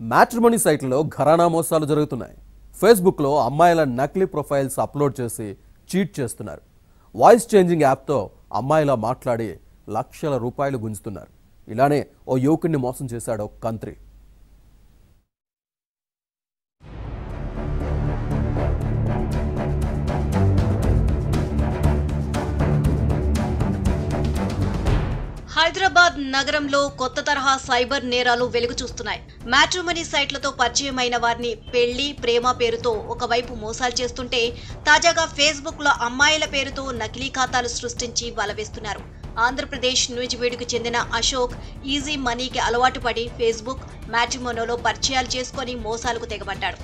matrimony సైట్లలో ఘరానా మోసాలు జరుగుతున్నాయి ఫేస్బుక్లో అమ్మాయిల నకిలీ ప్రొఫైల్స్ అప్లోడ్ చేసి చీట్ చేస్తున్నారు వాయిస్ చేంజింగ్ యాప్తో అమ్మాయిలా మాట్లాడి లక్షల రూపాయలు గుంజుతున్నారు ఇలానే ఓ యువకుడిని మోసం చేశాడు ఒక కంత్రి హైదరాబాద్ నగరంలో కొత్త తరహా సైబర్ నేరాలు వెలుగు చూస్తున్నాయి మ్యాట్రిమనీ సైట్లతో పరిచయమైన వారిని పెళ్లి ప్రేమ పేరుతో ఒకవైపు మోసాలు చేస్తుంటే తాజాగా ఫేస్బుక్ లో అమ్మాయిల పేరుతో నకిలీ ఖాతాలు సృష్టించి వలవేస్తున్నారు ఆంధ్రప్రదేశ్ నూజివీడుకు చెందిన అశోక్ ఈజీ మనీకి అలవాటు పడి ఫేస్బుక్ మ్యాట్రిమోనోలో పరిచయాలు చేసుకొని మోసాలకు తెగబడ్డాడు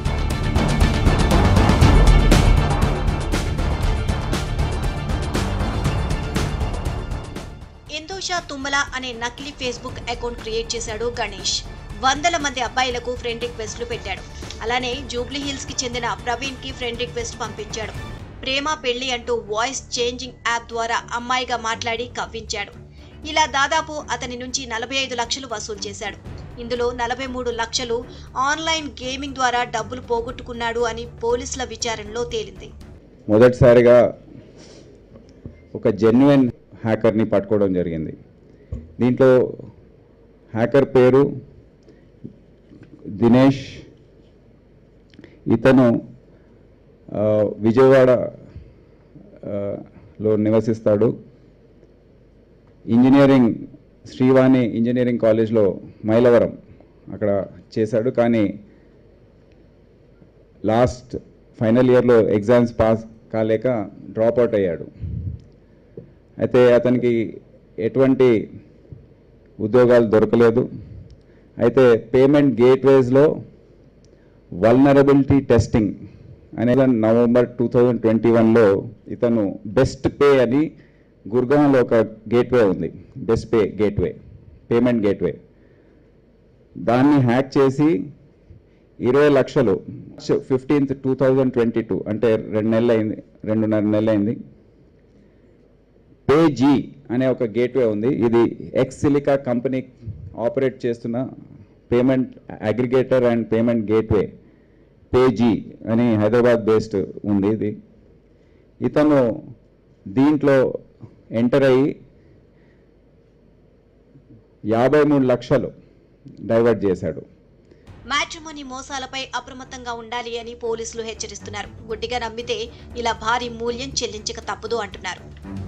ఇందోషా తుమ్మల అనే నకిలీ ఫేస్బుక్ అకౌంట్ క్రియేట్ చేశాడు గణేష్ వందల మంది అబ్బాయిలకు ఫ్రెండ్ రిక్వెస్ట్లు పెట్టాడు అలానే జూబ్లీ హిల్స్ కి చెందిన ప్రవీణ్ కి ఫ్రెండ్ రిక్వెస్ట్ పంపించాడు ప్రేమ పెళ్లి అంటూ వాయిస్ చేంజింగ్ యాప్ ద్వారా అమ్మాయిగా మాట్లాడి కవ్వించాడు ఇలా దాదాపు అతని నుంచి నలభై ఐదు లక్షలు వసూలు చేశాడు ఇందులో నలభై మూడు లక్షలు ఆన్లైన్ గేమింగ్ ద్వారా డబ్బులు పోగొట్టుకున్నాడు అని పోలీసుల విచారణలో తేలింది మొదటిసారిగా ఒక జెన్యున్ హ్యాకర్ని పట్టుకోవడం జరిగింది దీంట్లో హ్యాకర్ పేరు దినేష్ ఇతను ఆ, విజయవాడ ఆ, లో నివసిస్తాడు ఇంజనీరింగ్ శ్రీవాణి ఇంజనీరింగ్ కాలేజ్లో మైలవరం అక్కడ చేశాడు కానీ లాస్ట్ ఫైనల్ ఇయర్లో ఎగ్జామ్స్ పాస్ కాలేక డ్రాప్ అవుట్ అయ్యాడు అయితే అతనికి ఎటువంటి ఉద్యోగాలు దొరకలేదు అయితే పేమెంట్ గేట్వేస్లో వల్నరబిలిటీ టెస్టింగ్ అనేది నవంబర్ టూ థౌజండ్ ట్వంటీ వన్లో ఇతను బెస్ట్ పే అని గుర్గాంలో ఒక గేట్వే ఉంది best pay gateway payment gateway దాన్ని హ్యాక్ చేసి ఇరవై లక్షలు fifteenth two thousand twenty two అంటే రెండు నెలలు అయింది రెండున్నర నెలలు అయింది పేజీ అనే ఒక గేట్వే ఉంది ఇది ఎక్స్ సిలికా కంపెనీ ఆపరేట్ చేస్తున్న payment aggregator and payment gateway PayG అని హైదరాబాద్ బేస్డ్ ఉంది ఇది ఇతను దీంట్లో ఎంటర్ అయ్యి యాభై మూడు లక్షలు డైవర్ట్ చేశాడు మ్యాట్రిమోనీ మోసాలపై అప్రమత్తంగా ఉండాలి అని పోలీసులు హెచ్చరిస్తున్నారు గుడ్డిగా నమ్మితే ఇలా భారీ మూల్యం చెల్లించక తప్పదు అంటున్నారు